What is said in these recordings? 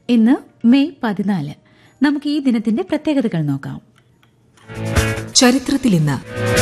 ഇന്ന് മെയ് പതിനാല് നമുക്ക് ഈ ദിനത്തിന്റെ പ്രത്യേകതകൾ നോക്കാം ചരിത്രത്തിൽ ഇന്ന്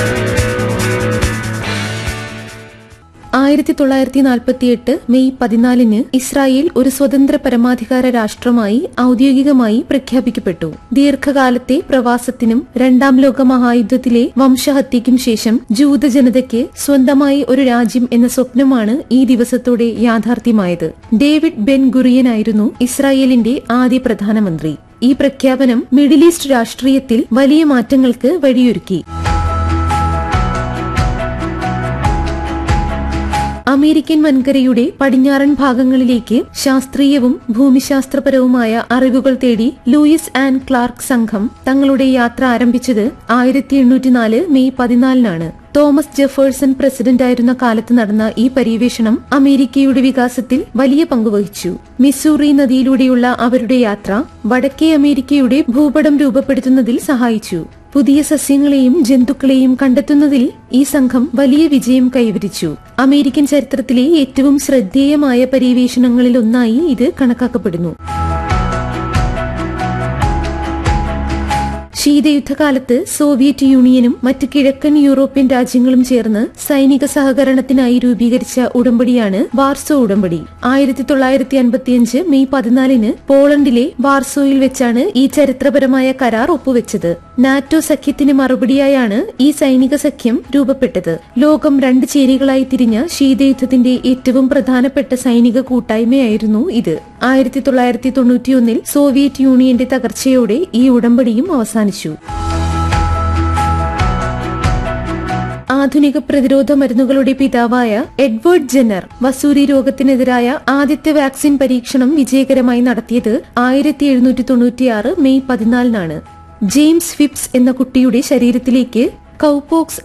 ആയിരത്തി തൊള്ളായിരത്തി നാൽപ്പത്തിയെട്ട് മെയ് പതിനാലിന് ഇസ്രായേൽ ഒരു സ്വതന്ത്ര പരമാധികാര രാഷ്ട്രമായി ഔദ്യോഗികമായി പ്രഖ്യാപിക്കപ്പെട്ടു ദീർഘകാലത്തെ പ്രവാസത്തിനും രണ്ടാം ലോക മഹായുദ്ധത്തിലെ വംശഹത്യയ്ക്കും ശേഷം ജൂത ജനതയ്ക്ക് സ്വന്തമായി ഒരു രാജ്യം എന്ന സ്വപ്നമാണ് ഈ ദിവസത്തോടെ യാഥാർത്ഥ്യമായത് ഡേവിഡ് ബെൻ ഗുറിയനായിരുന്നു ഇസ്രായേലിന്റെ ആദ്യ പ്രധാനമന്ത്രി ഈ പ്രഖ്യാപനം മിഡിൽ ഈസ്റ്റ് രാഷ്ട്രീയത്തിൽ വലിയ മാറ്റങ്ങൾക്ക് വഴിയൊരുക്കി അമേരിക്കൻ വൻകരയുടെ പടിഞ്ഞാറൻ ഭാഗങ്ങളിലേക്ക് ശാസ്ത്രീയവും ഭൂമിശാസ്ത്രപരവുമായ അറിവുകൾ തേടി ലൂയിസ് ആൻഡ് ക്ലാർക്ക് സംഘം തങ്ങളുടെ യാത്ര ആരംഭിച്ചത് ആയിരത്തി എണ്ണൂറ്റിനാല് മെയ് പതിനാലിനാണ് തോമസ് ജെഫേഴ്സൺ പ്രസിഡന്റായിരുന്ന കാലത്ത് നടന്ന ഈ പര്യവേഷണം അമേരിക്കയുടെ വികാസത്തിൽ വലിയ പങ്കുവഹിച്ചു മിസൂറി നദിയിലൂടെയുള്ള അവരുടെ യാത്ര വടക്കേ അമേരിക്കയുടെ ഭൂപടം രൂപപ്പെടുത്തുന്നതിൽ സഹായിച്ചു പുതിയ സസ്യങ്ങളെയും ജന്തുക്കളെയും കണ്ടെത്തുന്നതിൽ ഈ സംഘം വലിയ വിജയം കൈവരിച്ചു അമേരിക്കൻ ചരിത്രത്തിലെ ഏറ്റവും ശ്രദ്ധേയമായ പര്യവേഷണങ്ങളിലൊന്നായി ഇത് കണക്കാക്കപ്പെടുന്നു ശീതയുദ്ധകാലത്ത് സോവിയറ്റ് യൂണിയനും മറ്റ് കിഴക്കൻ യൂറോപ്യൻ രാജ്യങ്ങളും ചേർന്ന് സൈനിക സഹകരണത്തിനായി രൂപീകരിച്ച ഉടമ്പടിയാണ് വാർസോ ഉടമ്പടി ആയിരത്തി തൊള്ളായിരത്തി അൻപത്തിയഞ്ച് മെയ് പതിനാലിന് പോളണ്ടിലെ വാർസോയിൽ വെച്ചാണ് ഈ ചരിത്രപരമായ കരാർ ഒപ്പുവെച്ചത് നാറ്റോ സഖ്യത്തിന് മറുപടിയായാണ് ഈ സൈനിക സഖ്യം രൂപപ്പെട്ടത് ലോകം രണ്ട് ചേരികളായി തിരിഞ്ഞ ശീതയുദ്ധത്തിന്റെ ഏറ്റവും പ്രധാനപ്പെട്ട സൈനിക കൂട്ടായ്മയായിരുന്നു ഇത് ആയിരത്തി തൊള്ളായിരത്തി തൊണ്ണൂറ്റിയൊന്നിൽ സോവിയറ്റ് യൂണിയന്റെ തകർച്ചയോടെ ഈ ഉടമ്പടിയും അവസാനിച്ചു ആധുനിക പ്രതിരോധ മരുന്നുകളുടെ പിതാവായ എഡ്വേർഡ് ജെന്നർ വസൂരി രോഗത്തിനെതിരായ ആദ്യത്തെ വാക്സിൻ പരീക്ഷണം വിജയകരമായി നടത്തിയത് ആയിരത്തി എഴുന്നൂറ്റി തൊണ്ണൂറ്റിയാറ് മെയ് പതിനാലിനാണ് ജെയിംസ് ഫിപ്സ് എന്ന കുട്ടിയുടെ ശരീരത്തിലേക്ക് കൌപോക്സ്